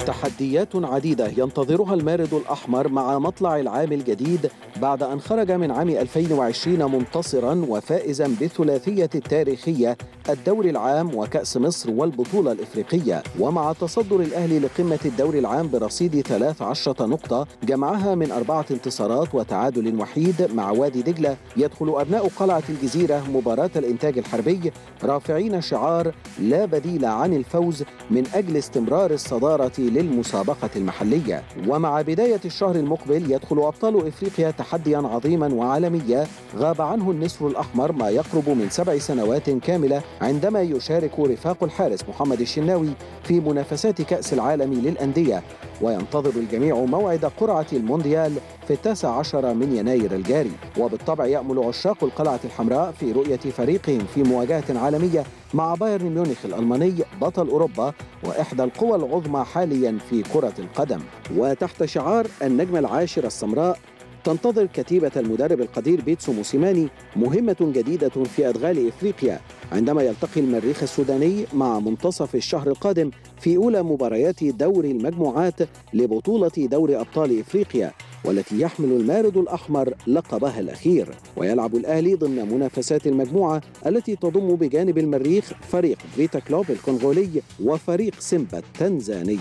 تحديات عديدة ينتظرها المارد الأحمر مع مطلع العام الجديد بعد أن خرج من عام 2020 منتصرا وفائزا بالثلاثية التاريخية الدوري العام وكأس مصر والبطولة الإفريقية ومع تصدر الأهلي لقمة الدوري العام برصيد 13 نقطة جمعها من أربعة انتصارات وتعادل وحيد مع وادي دجلة يدخل أبناء قلعة الجزيرة مباراة الإنتاج الحربي رافعين شعار لا بديل عن الفوز من أجل استمرار الصدارة للمسابقة المحلية ومع بداية الشهر المقبل يدخل أبطال إفريقيا تحديا عظيما وعالميا غاب عنه النسر الأحمر ما يقرب من سبع سنوات كاملة عندما يشارك رفاق الحارس محمد الشناوي في منافسات كأس العالم للأندية وينتظر الجميع موعد قرعة المونديال في التاسع عشر من يناير الجاري وبالطبع يأمل عشاق القلعة الحمراء في رؤية فريقهم في مواجهة عالمية مع بايرن ميونخ الألماني بطل أوروبا وإحدى القوى العظمى حاليا في كرة القدم وتحت شعار النجمة العاشرة السمراء تنتظر كتيبة المدرب القدير بيتسو موسيماني مهمة جديدة في أدغال إفريقيا عندما يلتقي المريخ السوداني مع منتصف الشهر القادم في أولى مباريات دور المجموعات لبطولة دور أبطال إفريقيا والتي يحمل المارد الأحمر لقبها الأخير ويلعب الأهلي ضمن منافسات المجموعة التي تضم بجانب المريخ فريق فيتا كلوب الكونغولي وفريق سيمبا التنزاني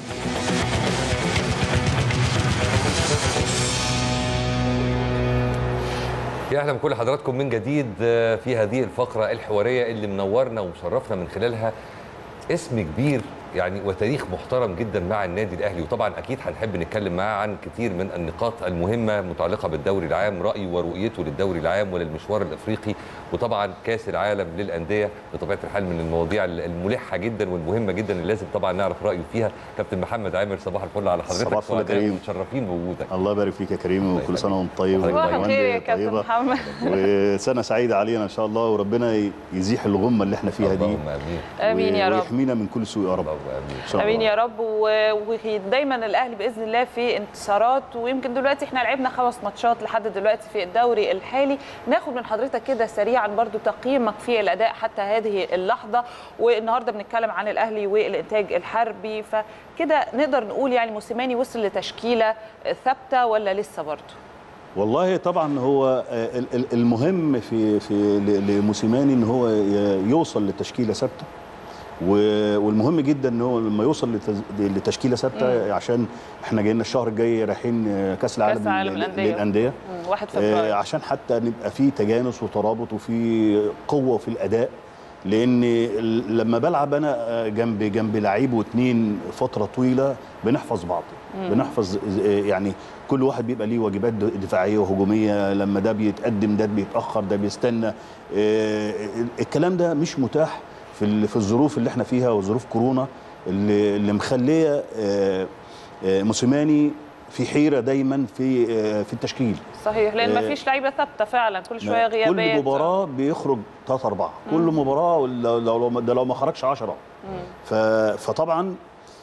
يا اهلا بكل حضراتكم من جديد في هذه الفقره الحواريه اللي منورنا ومشرفنا من خلالها اسم كبير يعني وتاريخ محترم جدا مع النادي الاهلي وطبعا اكيد هنحب نتكلم معاه عن كثير من النقاط المهمه متعلقه بالدوري العام رايه ورؤيته للدوري العام وللمشوار الافريقي وطبعا كاس العالم للانديه بطبيعه الحال من المواضيع الملحه جدا والمهمه جدا اللي لازم طبعا نعرف رايه فيها كابتن محمد عامر صباح الفل على حضرتك صباح الفل يا كريم متشرفين بوجودك الله يبارك فيك يا كريم وكل سنه وانت طيب صباح الخير يا كابتن محمد وسنه سعيده علينا ان شاء الله وربنا يزيح الغمه اللي احنا فيها دي اللهم امين امين يا رب ويحمينا من كل سوء يا رب اللهم امين إن شاء الله. امين يا رب ودايما الاهلي باذن الله في انتصارات ويمكن دلوقتي احنا لعبنا خمس ماتشات لحد دلوقتي في الدوري الحالي ناخد من حضرتك كده سريعا برضو تقييمك في الاداء حتى هذه اللحظه والنهارده بنتكلم عن الاهلي والانتاج الحربي فكده نقدر نقول يعني موسيماني وصل لتشكيله ثابته ولا لسه برضو والله طبعا هو ال- ال- المهم في في ل- لموسيماني ان هو ي- يوصل لتشكيله ثابته و- والمهم جدا ان هو لما يوصل لتز- لتشكيله ثابته عشان احنا جايين الشهر الجاي رايحين كاس العالم كأس العالم لل- للأندية. للانديه مم، واحد آه، فبراير عشان حتى نبقى في تجانس وترابط وفي قوه في الاداء لان ال- لما بلعب انا آه، جنب جنب لعيب واثنين فتره طويله بنحفظ بعض بنحفظ آه، يعني كل واحد بيبقى ليه واجبات د- دفاعيه وهجوميه لما ده بيتقدم ده بيتاخر ده بيستنى آه، الكلام ده مش متاح في ال- في الظروف اللي احنا فيها وظروف كورونا اللي اللي مخليه آه، آه، موسيماني في حيره دايما في آه، في التشكيل صحيح لان آه، ما فيش لعيبه ثابته فعلا كل شويه كل غيابات مباراه بيخرج ثلاثة أربعة كل مباراة لو لو لو- ده لو ما خرجش 10 ف فطبعا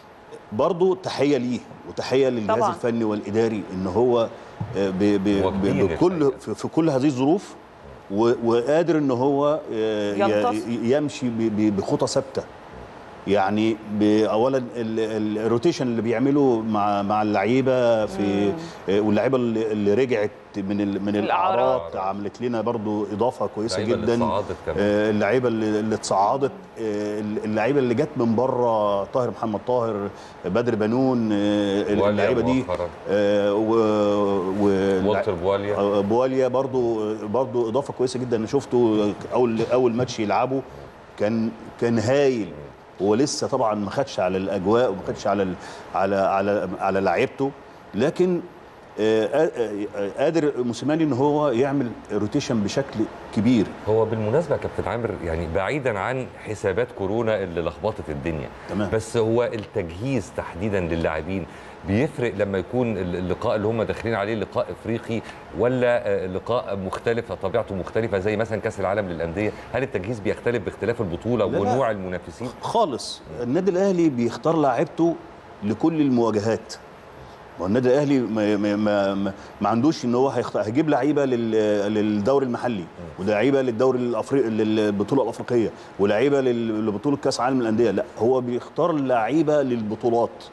برضه تحية ليه وتحية للجهاز طبعاً. الفني والإداري إن هو آه، ب ب هو ب كبير بكل الحقيقة. في, في كل هذه الظروف و- وقادر إن هو آه، ي- ينتصر. يمشي ب- ب- بخطى ثابتة يعني ب- اولا ال- ال- الروتيشن اللي بيعمله مع مع اللعيبه في آه، واللعيبه اللي اللي رجعت من ال- من الإعارات. الاعارات عملت لنا برضو اضافه كويسه اللعيبة اللي جدا اتصعدت كمان. آه، اللعيبه اللي اللي اتصعدت آه، اللعيبه اللي جت من بره طاهر محمد طاهر بدر بنون آه، بواليا اللعيبه دي مؤخراً. آه، و و- والتر بواليا آه، بواليا برضو برضو اضافه كويسه جدا انا شفته اول اول ماتش يلعبه كان كان هايل هو لسه طبعا ما خدش على الاجواء وما خدش على ال- على على على لعيبته لكن آه، آه، آه، قادر موسيماني ان هو يعمل روتيشن بشكل كبير هو بالمناسبه يا كابتن عامر يعني بعيدا عن حسابات كورونا اللي لخبطت الدنيا تمام. بس هو التجهيز تحديدا للاعبين بيفرق لما يكون اللقاء اللي هم داخلين عليه لقاء افريقي ولا آه، لقاء مختلف طبيعته مختلفه زي مثلا كاس العالم للانديه هل التجهيز بيختلف باختلاف البطوله لا، لا. ونوع المنافسين خالص النادي الاهلي بيختار لاعيبته لكل المواجهات ما هو النادي الاهلي ما, ما, ما, ما, ما عندوش ان هو هيختار هيجيب لعيبه لل- للدوري المحلي ولعيبه للدوري الافريقي للبطوله الافريقيه ولعيبه لل- لبطوله كاس عالم الانديه لا هو بيختار لعيبه للبطولات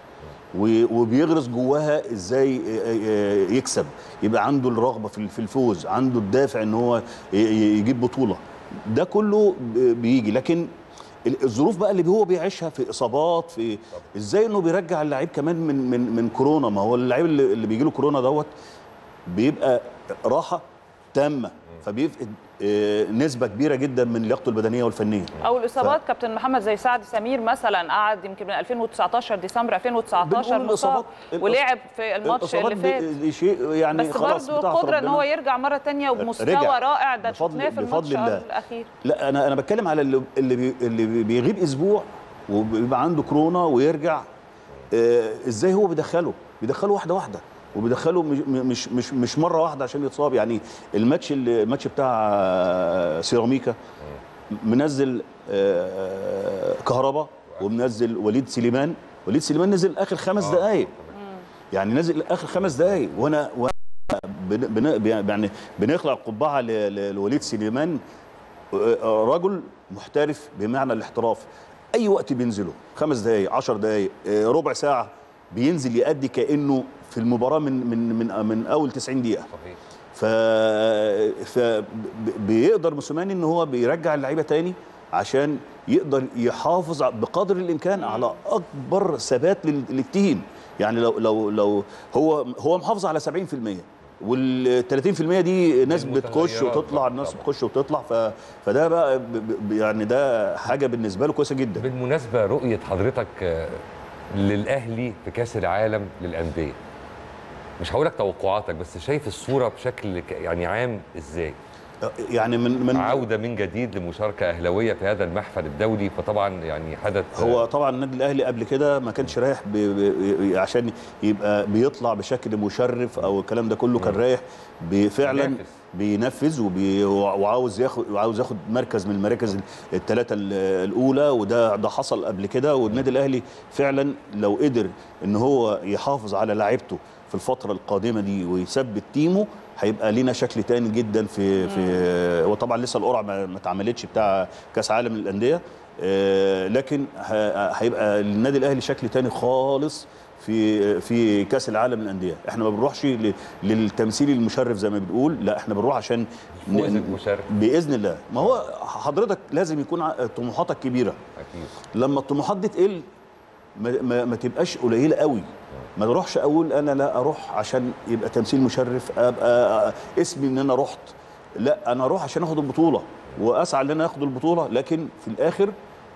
و- وبيغرس جواها ازاي آه، آه، يكسب يبقى عنده الرغبه في في الفوز عنده الدافع ان هو ي- ي- يجيب بطوله ده كله ب- بيجي لكن ال- الظروف بقى اللي هو بيعيشها في اصابات في ازاي انه بيرجع اللعيب كمان من من من كورونا ما هو اللعيب اللي, اللي بيجي له كورونا دوت بيبقى راحه تامه فبيفقد آه، نسبه كبيره جدا من لياقته البدنيه والفنيه او الاصابات كابتن محمد زي سعد سمير مثلا قعد يمكن من 2019 ديسمبر 2019 بنقول مصاب الإصابات- ولعب في الماتش الإصابات اللي فات دي- دي شيء يعني بس خلاص برضه بتاعت قدره ان ربنا. هو يرجع مره تانية وبمستوى رجع. رائع ده بفضل- شفناه في الماتش بفضل الله. الاخير لا انا انا بتكلم على اللي اللي, بي اللي بي- بيغيب اسبوع وبيبقى عنده كورونا ويرجع آه ازاي هو بيدخله بيدخله واحده واحده وبيدخله مش مش مش, مش مره واحده عشان يتصاب يعني الماتش اللي- الماتش بتاع آه، سيراميكا منزل آه، كهربا ومنزل وليد سليمان وليد سليمان نزل اخر خمس آه. دقائق يعني نزل اخر خمس دقائق وانا وانا بن بن يعني بنخلع القبعه ل- ل- لوليد سليمان آه، رجل محترف بمعنى الاحتراف اي وقت بينزله خمس دقائق عشر دقائق آه، ربع ساعه بينزل يأدي كانه في المباراه من من من من اول 90 دقيقه صحيح ف ف ب- بيقدر موسيماني ان هو بيرجع اللعيبه تاني عشان يقدر يحافظ ع- بقدر الامكان على اكبر ثبات لل- للتيم يعني لو لو لو هو هو محافظ على 70% وال 30% دي ناس بتخش المتغيرات وتطلع طبعاً. الناس بتخش وتطلع ف فده بقى ب- ب- يعني ده حاجه بالنسبه له كويسه جدا بالمناسبه رؤيه حضرتك آه، للاهلي في كاس العالم للانديه مش هقول لك توقعاتك بس شايف الصوره بشكل ك- يعني عام ازاي يعني من من عوده من جديد لمشاركه اهلاويه في هذا المحفل الدولي فطبعا يعني حدث هو طبعا النادي الاهلي قبل كده ما كانش رايح ب... ب... عشان يبقى بيطلع بشكل مشرف او الكلام ده كله كان رايح ب- فعلا بينافس. بينفذ وبي... وعاوز ياخد وعاوز ياخد مركز من المراكز الثلاثه الاولى وده ده حصل قبل كده والنادي الاهلي فعلا لو قدر ان هو يحافظ على لعيبته في الفتره القادمه دي ويثبت تيمه هيبقى لينا شكل تاني جدا في في وطبعا لسه القرعه ما ما اتعملتش بتاع كاس عالم للانديه آه، لكن ه- هيبقى للنادي الاهلي شكل تاني خالص في في كاس العالم للانديه احنا ما بنروحش ل- للتمثيل المشرف زي ما بنقول لا احنا بنروح عشان ن- الفوز المشرف. باذن الله ما هو حضرتك لازم يكون ع- طموحاتك كبيره اكيد لما الطموحات دي تقل ما, ما, ما تبقاش قليله قوي ما نروحش اقول انا لا اروح عشان يبقى تمثيل مشرف ابقى اسمي ان انا رحت لا انا اروح عشان اخد البطوله واسعى ان انا اخد البطوله لكن في الاخر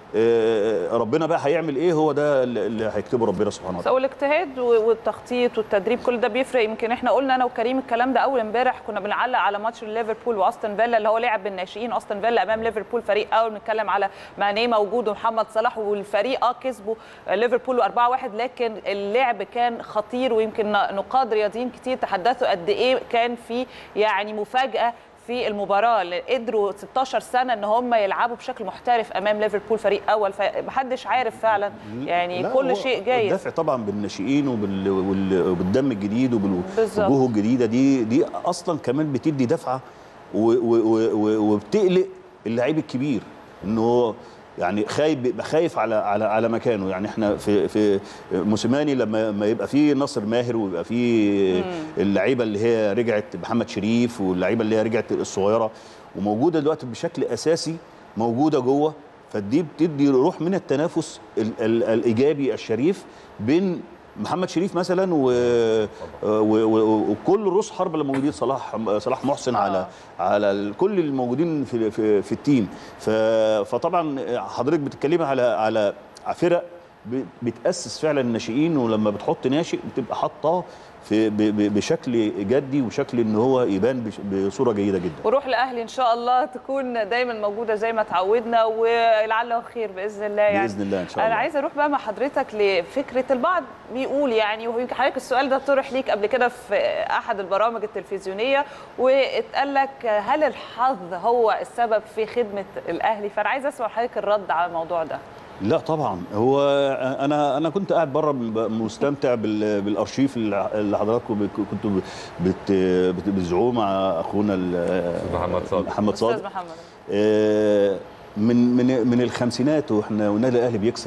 آه، ربنا بقى هيعمل ايه هو ده اللي هيكتبه ربنا سبحانه بس وتعالى هو الاجتهاد و- والتخطيط والتدريب كل ده بيفرق يمكن احنا قلنا انا وكريم الكلام ده اول امبارح كنا بنعلق على ماتش ليفربول واستون فيلا اللي هو لعب بالناشئين استون فيلا امام ليفربول فريق اول بنتكلم على ماني موجود ومحمد صلاح والفريق اه كسبوا ليفربول 4-1 لكن اللعب كان خطير ويمكن نقاد رياضيين كتير تحدثوا قد ايه كان في يعني مفاجاه في المباراه اللي قدروا 16 سنه ان هم يلعبوا بشكل محترف امام ليفربول فريق اول فمحدش عارف فعلا يعني لا، كل هو شيء جايز الدفع طبعا بالناشئين وبال... وبال... وبالدم الجديد بالظبط. وبالوجوه الجديده دي دي اصلا كمان بتدي دفعه و... و... و... و... وبتقلق اللعيب الكبير ان هو يعني خايف بيبقى خايف على على على مكانه يعني احنا في في موسيماني لما ما يبقى فيه ناصر ماهر ويبقى فيه اللعيبه اللي هي رجعت محمد شريف واللعيبه اللي هي رجعت الصغيره وموجوده دلوقتي بشكل اساسي موجوده جوه فدي بتدي روح من التنافس ال ال الايجابي الشريف بين محمد شريف مثلا و... و... و... وكل رؤوس حرب اللي موجودين صلاح صلاح محسن على على ال- كل الموجودين في في, في التيم ف... فطبعا حضرتك بتتكلمي على على فرق ب- بتاسس فعلا الناشئين ولما بتحط ناشئ بتبقى حاطاه في ب... ب... بشكل جدي وشكل ان هو يبان بش... بصوره جيده جدا وروح الاهلي ان شاء الله تكون دايما موجوده زي ما تعودنا ولعله خير باذن الله يعني باذن الله ان شاء انا الله عايزه اروح بقى مع حضرتك لفكره البعض بيقول يعني ويمكن حضرتك السؤال ده طرح ليك قبل كده في احد البرامج التلفزيونيه واتقال لك هل الحظ هو السبب في خدمه الاهلي فانا عايزه اسمع حضرتك الرد على الموضوع ده لا طبعا هو انا انا كنت قاعد بره مستمتع بال- بالارشيف اللي اللي حضراتكم بك- كنتوا بت بت- بتذيعوه مع اخونا ال- محمد صادق. محمد استاذ صادق محمد آه، من من من الخمسينات واحنا والنادي الاهلي بيكسب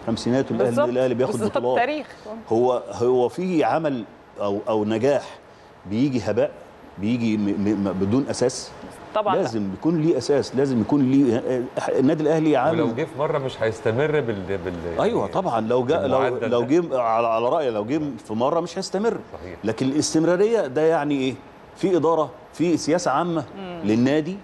الخمسينات والاهلي بالظبط. الاهلي بياخد بالظبط، بطولات تاريخ هو هو في عمل او او نجاح بيجي هباء بيجي م م بدون اساس طبعا لا. لازم يكون ليه اساس لازم يكون ليه النادي الاهلي عامل ولو جه في مره مش هيستمر بال, بال... ايوه يعني طبعا لو جاء لو بالمعدل لو ده. جه على على رايي لو جه في مره مش هيستمر صحيح. لكن الاستمراريه ده يعني ايه في اداره في سياسه عامه للنادي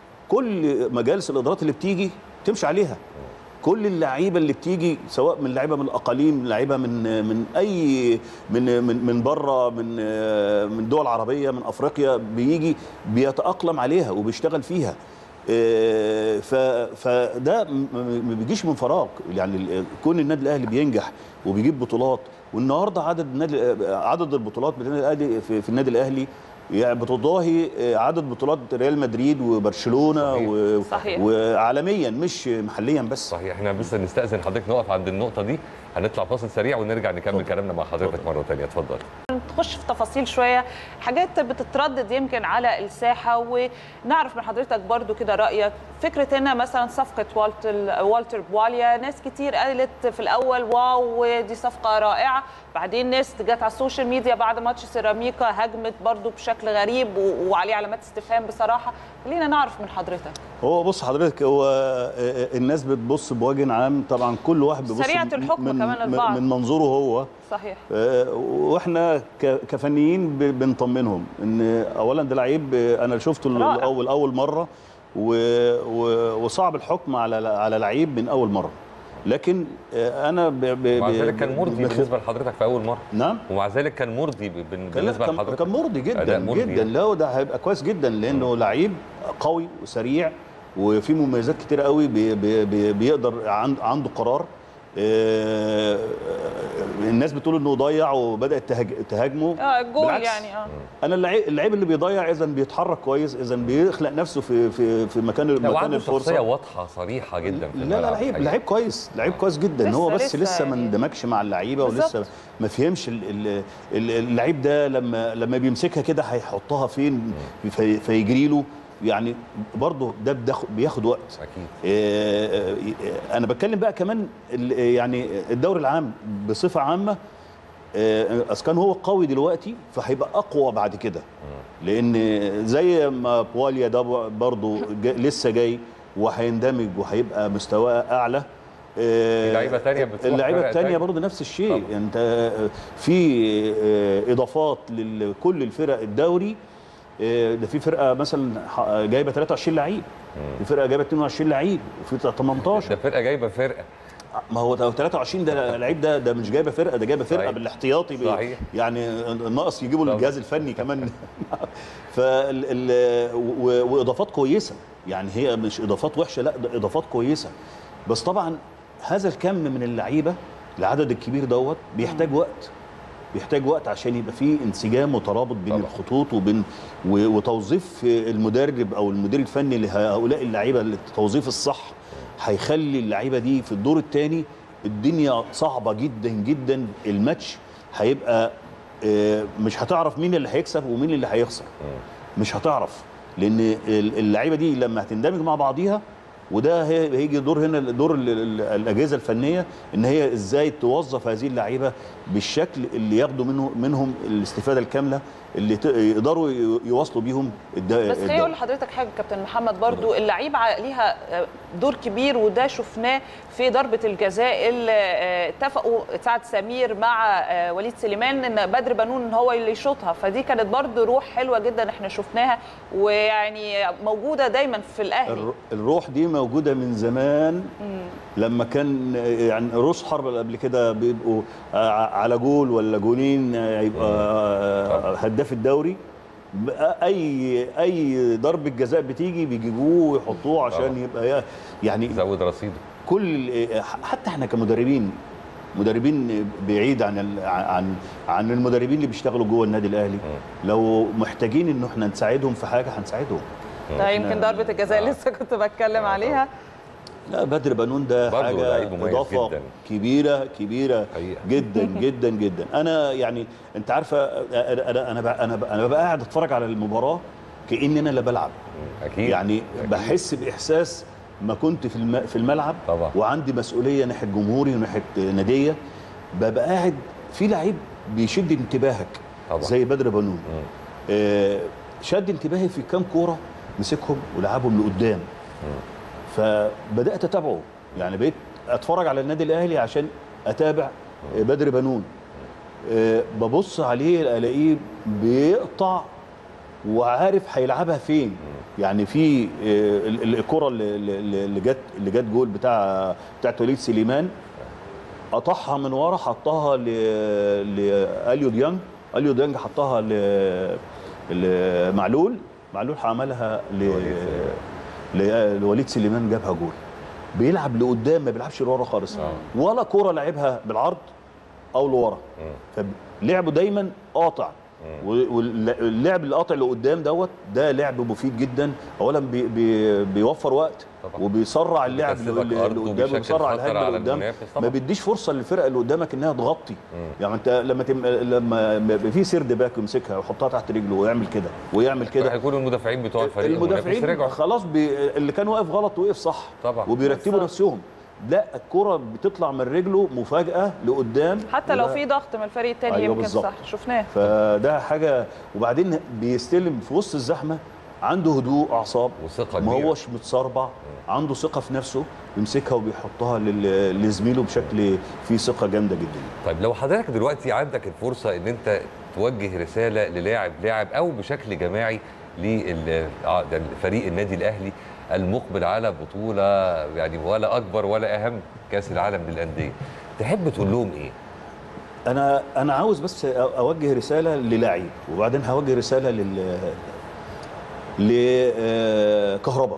كل مجالس الادارات اللي بتيجي تمشي عليها كل اللعيبه اللي بتيجي سواء من لعيبه من الاقاليم لعيبه من من اي من من من بره من من دول عربيه من افريقيا بيجي بيتاقلم عليها وبيشتغل فيها إيه، ف فده م- م- ما بيجيش من فراغ يعني ال- كون النادي الاهلي بينجح وبيجيب بطولات والنهارده عدد النادي عدد البطولات بالنادي الاهلي في, في النادي الاهلي يعني بتضاهي عدد بطولات ريال مدريد وبرشلونه صحيح. و... صحيح. وعالميا مش محليا بس صحيح احنا بس نستاذن حضرتك نقف عند النقطه دي هنطلع فاصل سريع ونرجع نكمل كلامنا مع حضرتك مره ثانيه اتفضل نخش في تفاصيل شويه حاجات بتتردد يمكن على الساحه ونعرف من حضرتك برضو كده رايك فكره هنا مثلا صفقه والتر والتر بواليا ناس كتير قالت في الاول واو دي صفقه رائعه بعدين ناس جت على السوشيال ميديا بعد ماتش سيراميكا هجمت برضو بشكل غريب و- وعليه علامات استفهام بصراحه خلينا نعرف من حضرتك هو بص حضرتك هو الناس بتبص بوجه عام طبعا كل واحد بيبص سريعة الحكم من كمان من- البعض. من منظوره هو صحيح آه، واحنا ك- كفنيين ب- بنطمنهم ان اولا ده لعيب آه، انا شفته رائع. الاول اول مره و... و... وصعب الحكم على على لعيب من اول مره لكن آه، انا ب... ب... ومع ب- ذلك كان مرضي بخ- بالنسبه لحضرتك في اول مره نعم ومع ذلك كان مرضي ب- بال- كان بالنسبه كان- لحضرتك كان مرضي جدا أداء مرضي جدا يعني. لا ده هيبقى كويس جدا لانه لعيب قوي وسريع وفي مميزات كتيره قوي بي بي بي بيقدر عند عنده قرار آه، الناس بتقول انه ضيع وبدات تهاج- تهاجمه اه الجول بالعكس. يعني اه انا اللعيب اللعيب اللي بيضيع اذا بيتحرك كويس اذا بيخلق نفسه في في في مكان لا مكان وعنده شخصيه الفرصه واضحه صريحه جدا في لا الملعب لا لعيب الحقيقة. لعيب كويس لعيب كويس جدا لسه- هو بس لسه لسه ما يعني. اندمجش مع اللعيبه ولسه بالظبط. ما فهمش ال- ال- ال- اللعيب ده لما لما بيمسكها كده هيحطها فين في فيجري له يعني برضه ده بياخد- بياخد وقت اكيد آه، آه، انا بتكلم بقى كمان ال- يعني الدوري العام بصفه عامه آه، اذا كان هو قوي دلوقتي فهيبقى اقوى بعد كده لان زي ما بواليا ده برضه جا- لسه جاي وهيندمج وهيبقى مستواه اعلى آه، في لعيبة تانية بتروح اللعيبه فرق الثانيه تانية. برضه نفس الشيء طبعا. انت آه، في آه، اضافات لكل الفرق الدوري آه، ده في فرقه مثلا ح- جايبه 23 لعيب في فرقه جايبه 22 لعيب وفي 18 ده فرقه جايبه فرقه ما هو ده 23 ده لعيب ده ده مش جايبه فرقه ده جايبه فرقه صحيح. بالاحتياطي بي- صحيح. يعني الناقص يجيبوا طبعا. الجهاز الفني كمان فال ال- و- واضافات كويسه يعني هي مش اضافات وحشه لا ده اضافات كويسه بس طبعا هذا الكم من اللعيبه العدد الكبير دوت بيحتاج وقت بيحتاج وقت عشان يبقى فيه انسجام وترابط بين طبعا. الخطوط وبين و- وتوظيف المدرب او المدير الفني لهؤلاء اللعيبه التوظيف الصح هيخلي اللعيبه دي في الدور الثاني الدنيا صعبه جدا جدا الماتش هيبقى آه، مش هتعرف مين اللي هيكسب ومين اللي هيخسر مش هتعرف لان ال- اللعيبه دي لما هتندمج مع بعضيها وده هي- هيجي دور هنا دور ال- ال- الاجهزه الفنيه ان هي ازاي توظف هذه اللعيبه بالشكل اللي ياخدوا منه منهم الاستفاده الكامله اللي ت- يقدروا ي- يواصلوا بيهم الد- بس خليني الدوري. اقول لحضرتك حاجه كابتن محمد برضو اللعيبه ليها دور كبير وده شفناه في ضربه الجزاء اللي آه، اتفقوا سعد سمير مع آه، وليد سليمان ان بدر بنون ان هو اللي يشوطها فدي كانت برضو روح حلوه جدا احنا شفناها ويعني موجوده دايما في الاهلي الر- الروح دي موجوده من زمان لما كان يعني روس حرب اللي قبل كده بيبقوا ع- على جول ولا جولين يبقى هداف الدوري بقى اي اي ضربه جزاء بتيجي بيجيبوه ويحطوه عشان طبعا. يبقى يعني زود رصيده كل حتى احنا كمدربين مدربين بعيد عن ال- عن عن المدربين اللي بيشتغلوا جوه النادي الاهلي لو محتاجين ان احنا نساعدهم في حاجه هنساعدهم ده يمكن ضربه الجزاء اللي لسه كنت بتكلم عليها لا بدر بنون ده برضه حاجه لعيب مميز اضافه جدا. كبيره كبيره حقيقة. جدا جدا جدا انا يعني انت عارفه انا انا انا بقى- انا بقى- انا ببقى قاعد اتفرج على المباراه كاني انا اللي بلعب اكيد يعني أكيد. بحس باحساس ما كنت في الم- في الملعب طبعا. وعندي مسؤوليه ناحيه جمهوري وناحيه ناديه ببقى قاعد في لعيب بيشد انتباهك طبعا. زي بدر بنون مم. آه، شد انتباهي في كام كوره مسكهم ولعبهم لقدام فبدات اتابعه يعني بقيت اتفرج على النادي الاهلي عشان اتابع آه، بدر بنون آه، ببص عليه الاقيه بيقطع وعارف هيلعبها فين يعني في آه، ال- ال- الكره اللي- اللي اللي جت اللي جت جول بتاع بتاعت وليد سليمان قطعها من ورا حطها ل لاليو ديانج اليو ديانج حطها ل لمعلول معلول عملها ل ل- لوليد سليمان جابها جول بيلعب لقدام ما بيلعبش لورا خالص ولا كوره لعبها بالعرض او لورا فلعبه دايما قاطع واللعب اللي قاطع لقدام دوت ده لعب مفيد جدا اولا بي بي بيوفر وقت طبعا. وبيسرع اللعب بيكسبك اللي أرض اللي قدام وبيشكل وبيسرع خطر الهجمه على اللي قدام المنافس ما طبعا. بيديش فرصه للفرقه اللي قدامك انها تغطي يعني انت لما تم لما يبقى في سيرد باك يمسكها ويحطها تحت رجله ويعمل كده ويعمل كده هيكونوا المدافعين بتوع الفريق المنافس المدافعين رجعوا خلاص بي... اللي كان واقف غلط وقف صح طبعا. وبيرتبوا بالظبط. نفسهم لا الكرة بتطلع من رجله مفاجأة لقدام حتى لو وده- في ضغط من الفريق الثاني أيوة يمكن بالظبط. صح شفناه فده حاجة وبعدين بيستلم في وسط الزحمة عنده هدوء أعصاب وثقة ما كبيرة. هوش متصربع عنده ثقة في نفسه بيمسكها وبيحطها لل- لزميله بشكل فيه ثقة جامدة جدا طيب لو حضرتك دلوقتي عندك الفرصه ان انت توجه رساله للاعب لاعب او بشكل جماعي لفريق النادي الاهلي المقبل على بطوله يعني ولا اكبر ولا اهم كاس العالم للانديه تحب تقول لهم ايه؟ انا انا عاوز بس اوجه رساله للاعب وبعدين هوجه رساله لل لكهرباء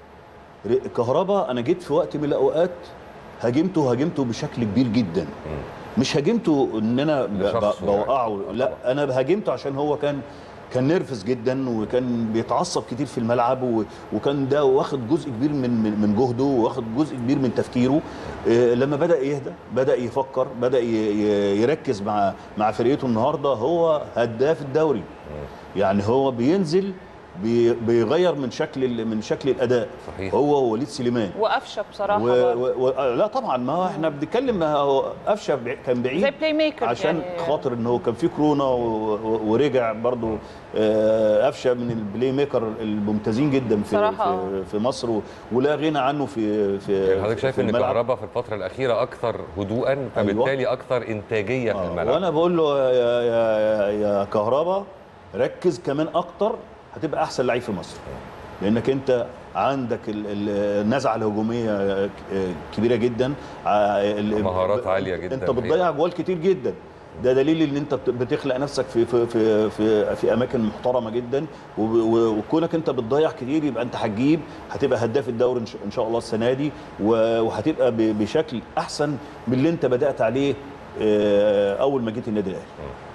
كهرباء انا جيت في وقت من الاوقات هاجمته هاجمته بشكل كبير جدا مش هاجمته ان انا ب- لشخصه ب- بوقعه يعني. لا انا هاجمته عشان هو كان كان نرفز جدا وكان بيتعصب كتير في الملعب و- وكان ده واخد جزء كبير من من من جهده واخد جزء كبير من تفكيره آه، لما بدا يهدى بدا يفكر بدا ي- ي- يركز مع مع فرقته النهارده هو هداف الدوري يعني هو بينزل بي- بيغير من شكل ال- من شكل الاداء صحيح. هو ووليد سليمان وقفشه بصراحه و... برضه. و... و... لا طبعا ما هو احنا بنتكلم ما هو قفشه بع- كان بعيد زي بلاي ميكر عشان يعني خاطر ان هو كان في كورونا و... و... ورجع برضو آه، قفشه من البلاي ميكر الممتازين جدا في صراحة. في, في مصر و... ولا غنى عنه في في يعني حضرتك شايف في ان الملعب. كهربا في الفتره الاخيره اكثر هدوءا فبالتالي اكثر انتاجيه في آه، الملعب وانا بقول له يا يا يا, يا كهربا ركز كمان اكتر هتبقى احسن لعيب في مصر لانك انت عندك ال- ال- النزعه الهجوميه آه، كبيره جدا ع- ال- مهارات عالية جدا انت بتضيع جوال كتير جدا ده دليل ان انت بت- بتخلق نفسك في في في في, في اماكن محترمه جدا وب- و- وكونك انت بتضيع كتير يبقى انت هتجيب هتبقى هداف الدوري إن شاء- ان شاء الله السنه دي و- وهتبقى ب- بشكل احسن من اللي انت بدات عليه آه، اول ما جيت النادي الاهلي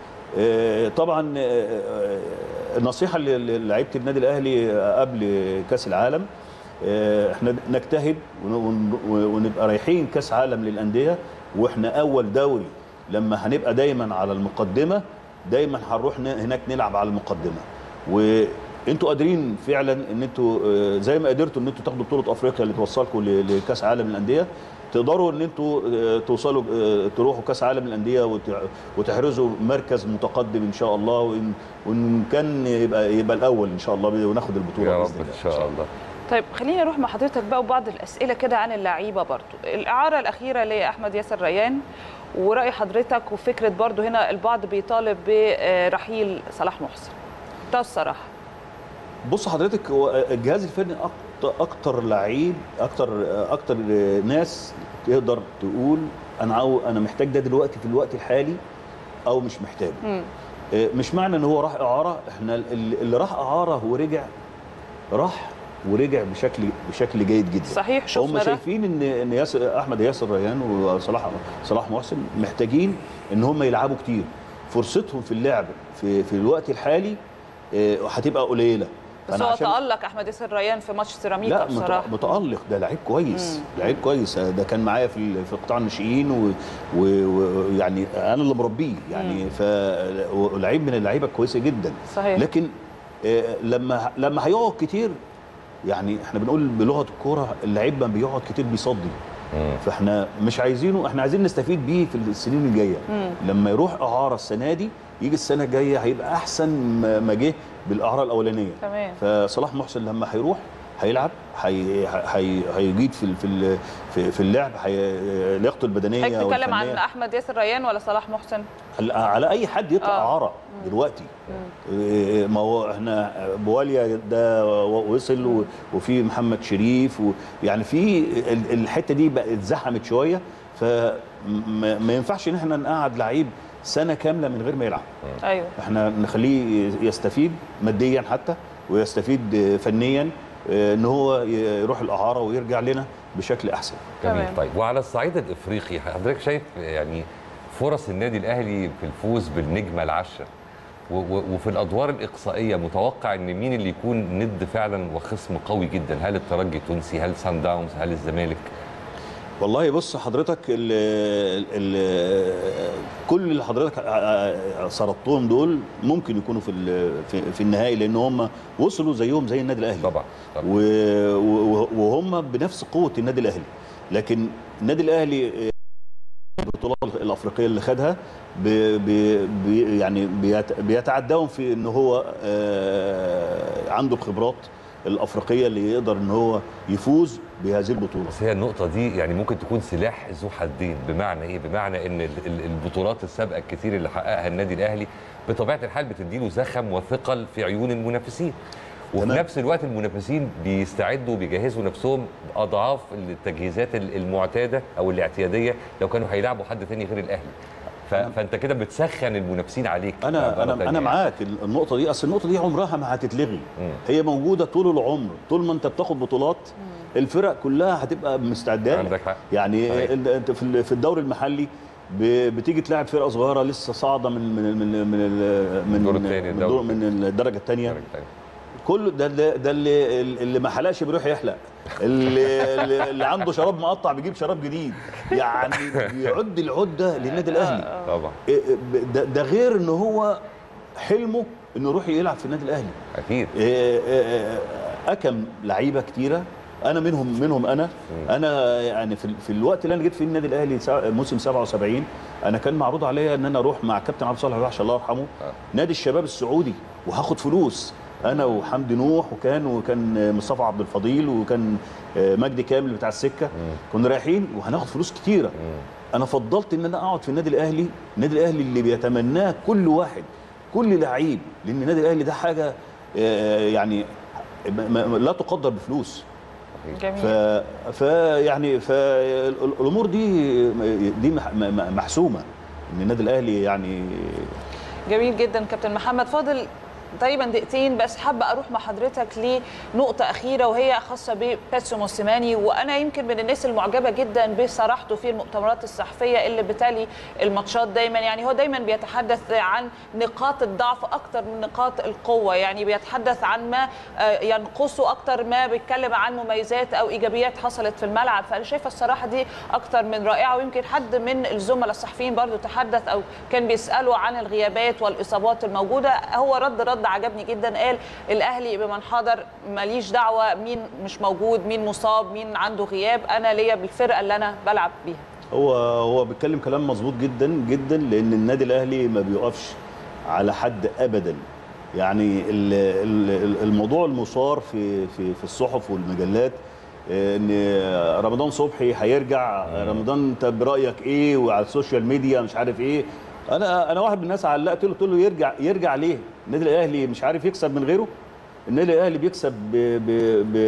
آه، طبعا آه، آه، النصيحه ل- للعيبه النادي الاهلي قبل كاس العالم آه، احنا نجتهد ون- ون- ونبقى رايحين كاس عالم للانديه واحنا اول دوري لما هنبقى دايما على المقدمه دايما هنروح ن- هناك نلعب على المقدمه وانتوا قادرين فعلا ان انتوا آه، زي ما قدرتوا ان انتوا تاخدوا بطوله افريقيا اللي توصلكم ل- لكاس عالم للانديه تقدروا ان انتوا آه، توصلوا آه، تروحوا كاس عالم للانديه وت- وتحرزوا مركز متقدم ان شاء الله وان, وإن كان يبقى يبقى الاول ان شاء الله وناخد البطوله يا رب بإذن ان شاء الله طيب خليني اروح مع حضرتك بقى وبعض الاسئله كده عن اللعيبه برضو الاعاره الاخيره لاحمد ياسر ريان وراي حضرتك وفكره برضو هنا البعض بيطالب برحيل صلاح محسن ده الصراحه بص حضرتك هو الجهاز الفني اكتر اكتر لعيب اكتر اكتر ناس تقدر تقول انا عاو انا محتاج ده دلوقتي في الوقت الحالي او مش محتاجه مم. آه، مش معنى ان هو راح اعاره احنا ال- اللي راح اعاره ورجع راح ورجع بشكل بشكل جيد جدا صحيح هم شفنا ده شايفين ان ان ياسر احمد ياسر ريان وصلاح صلاح محسن محتاجين ان هم يلعبوا كتير فرصتهم في اللعب في في الوقت الحالي آه، هتبقى قليله بس فأنا هو عشان- تالق احمد ياسر ريان في ماتش سيراميكا لا بصراحه مت- متالق ده لعيب كويس لعيب كويس ده كان معايا في ال- في قطاع الناشئين و- و- ويعني انا اللي مربيه يعني فلعيب من اللعيبه الكويسه جدا صحيح لكن آه، لما لما هيقعد كتير يعني احنا بنقول بلغه الكوره اللعيب ما بيقعد كتير بيصدي مم. فاحنا مش عايزينه احنا عايزين نستفيد بيه في السنين الجايه لما يروح اعاره السنه دي يجي السنه الجايه هيبقى احسن ما ما جه بالاعاره الاولانيه تمام. فصلاح محسن لما هيروح هيلعب هي هي هيجيد في ال- في ال- في, في اللعب هي لياقته البدنيه حضرتك بتتكلم عن والفنية. احمد ياسر ريان ولا صلاح محسن على- على اي حد يطلع آه. اعاره دلوقتي إيه، ما هو احنا بواليا ده وصل و- وفي محمد شريف و- يعني في ال- الحته دي بقت اتزحمت شويه فما ما ينفعش ان احنا نقعد لعيب سنه كامله من غير ما يلعب ايوه احنا نخليه يستفيد ماديا حتى ويستفيد فنيا إيه، ان هو يروح الاعاره ويرجع لنا بشكل احسن جميل تمام. طيب وعلى الصعيد الافريقي حضرتك شايف يعني فرص النادي الاهلي في الفوز بالنجمه العشره و- و- وفي الادوار الاقصائيه متوقع ان مين اللي يكون ند فعلا وخصم قوي جدا هل الترجي التونسي هل سان داونز هل الزمالك والله بص حضرتك ال ال كل اللي حضرتك سردتهم دول ممكن يكونوا في ال- في, في النهائي لان هم وصلوا زيهم زي النادي الاهلي طبعا طبعا و- و- وهم بنفس قوه النادي الاهلي لكن النادي الاهلي البطولات الافريقيه اللي خدها ب ب ب يعني بيت بيتعداهم في ان هو آه، عنده الخبرات الافريقيه اللي يقدر ان هو يفوز بهذه البطوله بس هي النقطة دي يعني ممكن تكون سلاح ذو حدين بمعنى ايه؟ بمعنى ان ال- ال- البطولات السابقة الكتير اللي حققها النادي الاهلي بطبيعة الحال بتديله زخم وثقل في عيون المنافسين. وفي تمام. نفس الوقت المنافسين بيستعدوا وبيجهزوا نفسهم اضعاف التجهيزات ال- المعتاده او الاعتياديه لو كانوا هيلعبوا حد تاني غير الاهلي. ف- فانت كده بتسخن المنافسين عليك انا مرة انا تانية انا يعني. معاك النقطه دي اصل النقطه دي عمرها ما هتتلغي مم. هي موجوده طول العمر طول ما انت بتاخد بطولات الفرق كلها هتبقى مستعده لك. عندك حق. يعني صحيح. ال- انت في ال- في الدوري المحلي ب- بتيجي تلاعب فرقه صغيره لسه صاعده من من من من ال- من الدور التاني، من, الدوري. الدور- من الدرجه الثانيه درجة تانية. كله ده ده, ده اللي اللي ما حلقش بيروح يحلق اللي, اللي- اللي عنده شراب مقطع بيجيب شراب جديد يعني بيعد العده للنادي الاهلي طبعا إيه- ب- ده, ده غير ان هو حلمه انه يروح يلعب في النادي الاهلي اكيد إيه- إيه- اكم لعيبه كتيره انا منهم منهم انا انا يعني في, ال- في الوقت اللي انا جيت فيه النادي الاهلي سا- موسم 77 انا كان معروض عليا ان انا اروح مع كابتن عبد الصالح الوحش الله يرحمه آه. نادي الشباب السعودي وهاخد فلوس انا وحمدي نوح وكان وكان مصطفى عبد الفضيل وكان آه، مجدي كامل بتاع السكه كنا رايحين وهناخد فلوس كتيره انا فضلت ان انا اقعد في النادي الاهلي النادي الاهلي اللي بيتمناه كل واحد كل لعيب لان النادي الاهلي ده حاجه آه، يعني ما- ما- لا تقدر بفلوس ف جميل ف يعني فالامور دي دي مح- م- م- محسومه ان النادي الاهلي يعني جميل جدا كابتن محمد فاضل تقريبا دقيقتين بس حابه اروح مع حضرتك لنقطه اخيره وهي خاصه بباتسو موسيماني وانا يمكن من الناس المعجبه جدا بصراحته في المؤتمرات الصحفيه اللي بتالي الماتشات دايما يعني هو دايما بيتحدث عن نقاط الضعف اكتر من نقاط القوه يعني بيتحدث عن ما آه، ينقصه اكتر ما بيتكلم عن مميزات او ايجابيات حصلت في الملعب فانا شايفه الصراحه دي اكتر من رائعه ويمكن حد من الزملاء الصحفيين برضو تحدث او كان بيساله عن الغيابات والاصابات الموجوده هو رد رد عجبني جدا قال الاهلي بمن حضر ماليش دعوه مين مش موجود مين مصاب مين عنده غياب انا ليا بالفرقه اللي انا بلعب بيها هو هو بيتكلم كلام مظبوط جدا جدا لان النادي الاهلي ما بيقفش على حد ابدا يعني ال- ال- الموضوع المثار في في في الصحف والمجلات ان رمضان صبحي هيرجع رمضان انت برايك ايه وعلى السوشيال ميديا مش عارف ايه انا انا واحد من الناس علقت له قلت له يرجع يرجع ليه النادي الاهلي مش عارف يكسب من غيره النادي الاهلي بيكسب ب ب ب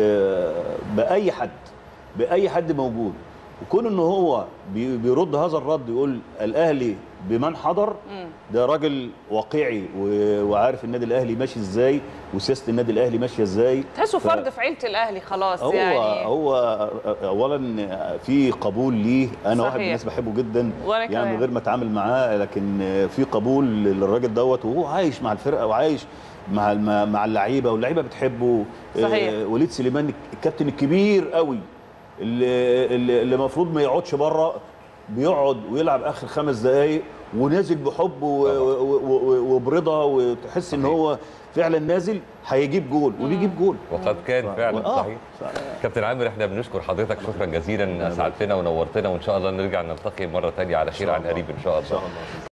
باي حد باي حد موجود وكون ان هو بي- بيرد هذا الرد يقول الاهلي بمن حضر ده راجل واقعي و- وعارف النادي الاهلي ماشي ازاي وسياسه النادي الاهلي ماشيه ازاي تحسه ف- فرد في عيله الاهلي خلاص هو يعني هو اولا في قبول ليه انا واحد من صحيح. الناس بحبه جدا وأنا يعني كمان. من غير ما اتعامل معاه لكن في قبول للراجل دوت وهو عايش مع الفرقه وعايش مع الم- مع اللعيبه واللعيبه بتحبه صحيح. آه، وليد سليمان الكابتن الكبير قوي اللي اللي اللي المفروض ما يقعدش بره بيقعد ويلعب اخر خمس دقائق ونازل بحب و- طبعا. و- و- وبرضا وتحس ان صحيح. هو فعلا نازل هيجيب جول وبيجيب جول وقد كان فعلا آه. صحيح كابتن عامر احنا بنشكر حضرتك شكرا جزيلا اسعدتنا ونورتنا وان شاء الله نرجع نلتقي مره ثانيه على خير عن قريب ان شاء الله ان شاء الله